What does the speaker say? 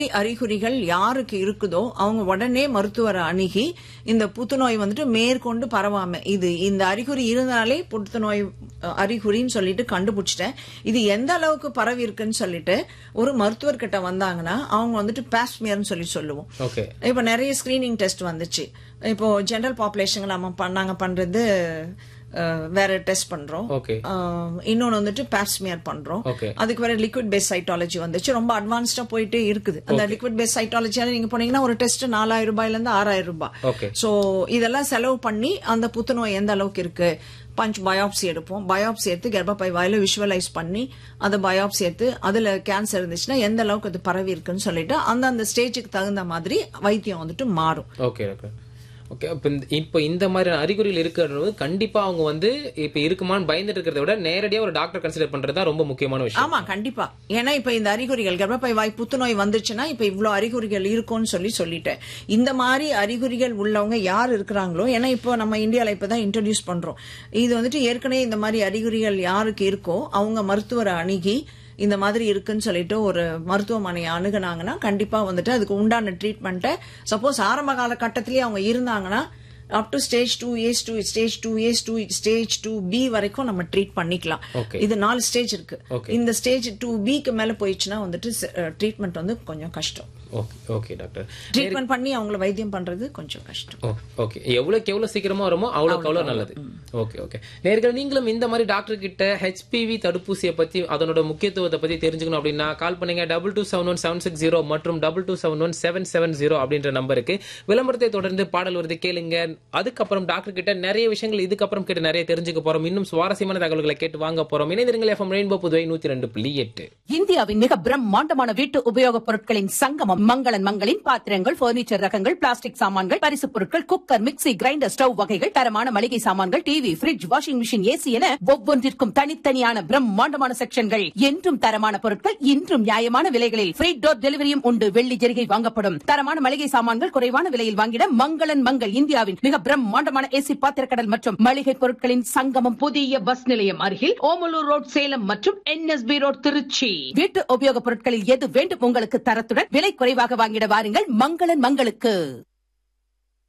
அறிகுறிகள் யாருக்கு இருக்குதோ அவங்க உடனே மருத்துவரை அணுகி இந்த புத்துநோய் வந்துட்டு மேற்கொண்டு பரவாம இது இந்த அறிகுறி இருந்தாலே புத்துநோய் அஹ், அறிகுறின்னு சொல்லிட்டு கண்டுபிடிச்சிட்டேன் இது எந்த அளவுக்கு பரவி இருக்குன்னு சொல்லிட்டு ஒரு மருத்துவர்கிட்ட வந்தாங்கன்னா அவங்க வந்துட்டு பாஸ்மியர்னு சொல்லி சொல்லுவோம் ஓகே இப்போ நிறைய ஸ்கிரீனிங் டெஸ்ட் வந்துச்சு இப்போ ஜெனரல் பாப்புலேஷன் நம்ம பண்- நாங்க பண்றது அஹ், வேற டெஸ்ட் பண்றோம் ஓகே அஹ், இன்னொன்னு வந்துட்டு பாஸ்மியர் பண்றோம் ஓகே அதுக்கு வேற லிக்விட் பேஸ் சைட்டாலஜி வந்துச்சு ரொம்ப அட்வான்ஸ்டா போயிட்டே இருக்குது அந்த லிக்விட் பேஸ் சைட்டாலஜியால நீங்க போனீங்கன்னா ஒரு டெஸ்ட் நாலாயிரம் ரூபாயில இருந்து ஆறாயிரம் ரூபாய் ஓகே சோ இதெல்லாம் செலவு பண்ணி அந்த புத்துநோய் எந்த அளவுக்கு இருக்கு பஞ்ச் பயாப்சி எடுப்போம் பயாப்சி எடுத்து கர்ப்பப்பை வாயில விஷுவலைஸ் பண்ணி அந்த பயாப்சி எடுத்து அதுல கேன்சர் இருந்துச்சுன்னா எந்த அளவுக்கு அது பரவி இருக்குன்னு சொல்லிட்டு அந்தந்த ஸ்டேஜுக்கு தகுந்த மாதிரி வைத்தியம் வந்துட்டு மாறும் ஓகே டாக்டர் ஓகே அப்ப இந்த- இப்போ இந்த மாதிரியான அறிகுறிகள் இருக்கிறது கண்டிப்பா அவங்க வந்து இப்ப இருக்குமான்னு பயந்துட்டு இருக்கிறத விட நேரடியா ஒரு டாக்டர் கன்சிடர் பண்றது தான் ரொம்ப முக்கியமான விஷயம் ஆமா கண்டிப்பா ஏன்னா இப்ப இந்த அறிகுறிகள் கர்ப்பப்பை வாய் புத்துநோய் வந்துச்சுன்னா இப்ப இவ்ளோ அறிகுறிகள் இருக்கும்னு சொல்லி சொல்லிட்டேன் இந்த மாதிரி அறிகுறிகள் உள்ளவங்க யார் இருக்கிறாங்களோ ஏன்னா இப்போ நம்ம இந்தியால இப்பதான் இன்ட்ரடியூஸ் பண்றோம் இது வந்துட்டு ஏற்கனவே இந்த மாதிரி அறிகுறிகள் யாருக்கு இருக்கோ அவங்க மருத்துவரை அணுகி இந்த மாதிரி இருக்குன்னு சொல்லிட்டு ஒரு மருத்துவமனையை அணுகுனாங்கன்னா கண்டிப்பா வந்துட்டு அதுக்கு உண்டான ட்ரீட்மெண்ட்டை சப்போஸ் ஆரம்ப கால கட்டத்திலேயே அவங்க இருந்தாங்கன்னா up to stage two as two stage two as two stage two B வரைக்கும் நம்ம ட்ரீட் பண்ணிக்கலாம் Okay. இது நாலு ஸ்டேஜ் இருக்கு Okay. இந்த ஸ்டேஜ் டூ பிக்கு மேல போயிடுச்சுன்னா வந்துட்டு ட்ரீட்மெண்ட் வந்து கொஞ்சம் கஷ்டம் ஓகே ஓகே டாக்டர் ட்ரீட்மெண்ட் பண்ணி அவங்கள வைத்தியம் பண்றது கொஞ்சம் கஷ்டம் ஓ ஓகே எவ்வளவுக்கு எவ்வளவு சீக்கிரமா வருமோ அவ்வளவுக்கு அவ்வளவு நல்லது ஓகே ஓகே நேர்கள் நீங்களும் இந்த மாதிரி டாக்டர் கிட்ட ஹெச்பிவி தடுப்பூசியை பத்தி அதனோட முக்கியத்துவத்தை பத்தி தெரிஞ்சுக்கணும் அப்படின்னா கால் பண்ணுங்க double two seven one seven six zero மற்றும் double two seven one seven seven zero அப்படின்ற நம்பருக்கு விளம்பரத்தை தொடர்ந்து பாடல் வருது கேளுங்க அதுக்கப்புறம் டாக்டர் கிட்ட நிறைய விஷயங்கள் இதுக்கப்புறம் கிட்ட நிறைய தெரிஞ்சுக்க போறோம் இன்னும் சுவாரஸ்யமான தகவல்களை கேட்டு வாங்க போறோம் இணைந்திருங்கள் எஃப்எம் ரெயின்போ புதுவை நூத்தி ரெண்டு புள்ளி எட்டு இந்தியாவின் மிக பிரம்மாண்டமான வீட்டு உபயோகப் பொருட்களின் சங்கமம் மங்களன் மங்களின் பாத்திரங்கள் பர்னிச்சர் ரகங்கள் பிளாஸ்டிக் சாமான்கள் பரிசுப் பொருட்கள் குக்கர் மிக்ஸி கிரைண்டர் ஸ்டவ் வகைகள் தரமான மளிகை சாமான்கள் TV fridge washing machine AC என ஒவ்வொன்றிற்கும் தனித்தனியான பிரம்மாண்டமான செக்ஷன்கள் என்றும் தரமான பொருட்கள் இன்றும் நியாயமான விலைகளில் ஃப்ரீ டோர் டெலிவரியும் உண்டு வெள்ளி ஜெரிகை வாங்கப்படும் தரமான மளிகை சாமான்கள் குறைவான விலையில் வாங்கிட மங்களன் மங்கள் இந்தியாவின் மிக பிரம்மாண்டமான ஏசி பாத்திரக்கடல் மற்றும் மளிகை பொருட்களின் சங்கமம் புதிய பஸ் நிலையம் அருகில் ஓமலூர் ரோட் சேலம் மற்றும் என்எஸ்பி ரோட் திருச்சி வீட்டு உபயோகப் பொருட்களில் எது வேண்டும் உங்களுக்கு தரத்துடன் விலை குறைவாக வாங்கிட வாருங்கள் மங்களன் மங்களுக்கு